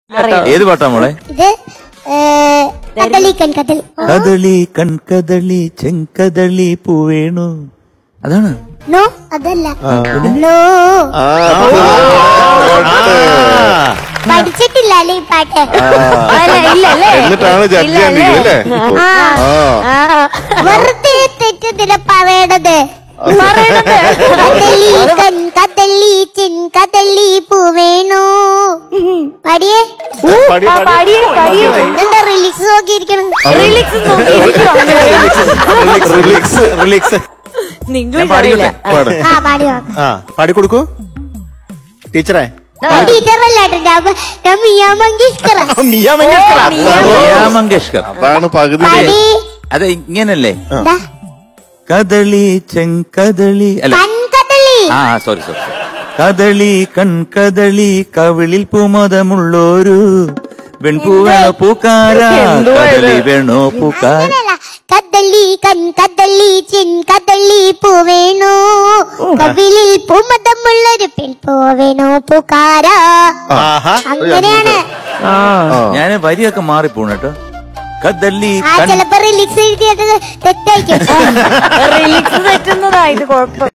ഏത് പാട്ടാ മോളെ ഇത് ഏ, കദളിക്കൻ കദളി കദളി കൺകദളി ചെങ്കദളി പൂവേണു അതാണ് നോ അതല്ല നോ പഠിച്ചിട്ടില്ല അല്ലേ ഈ പാട്ട് എന്നിട്ടാണ് ജഡ്ജ് ചെയ്യാൻ നിൽക്കുന്നത് അല്ലേ ആ ആ വെറുതെ തെറ്റത്തില പറയണത് കദളി കൺ കദളി ചിൻ കദളി പൂവേണു പാടിയേ പാടി പാടി എന്താ റിലീസ് നോക്കിയിരിക്കണം റിലിക്സ് റിലിക്സ് ഞാൻ പാടിക്കോട്ടെ പാട് ആ പാടി നോക്കാം ആ പാടിക്കൊടുക്കൂ ടീച്ചറെ ടീച്ചറല്ല ഞാൻ ഞാൻ മിയാ മങ്കേഷ്കറ മിയ മങ്കേഷ്കർ ലതാ മങ്കേഷ്കർ അതാണ് പകുതി പാടി അത് ഇങ്ങനല്ലേ ദാ, കദളി ചെങ്കദളി അല്ല കൺ കദളി ആ സോറി സോറി കദളി കൺകദളി കവിളിൽ പൂമതമുള്ളൊരു വെൺപൂവേണോ പൂക്കാര കദളി വേണോ പൂക്കാര അങ്ങനെയല്ല. കദളി കൺ കദളി ചിൻ കദളി പൂവേണു കവിളിൽ പൂമതമുള്ളൊരു പെൺ പൂവേണു പൂക്കാര ആഹാ അങ്ങനെയാണ് ഞാൻ വരിയൊക്കെ മാറിപ്പോണു കേട്ടോ കദളി ആ കൺ ചിലപ്പോ റിലീസ് എഴുതിയത് തെറ്റായിരിക്കും റിലീസ് തെറ്റുന്നതാ ഇത് കുഴപ്പം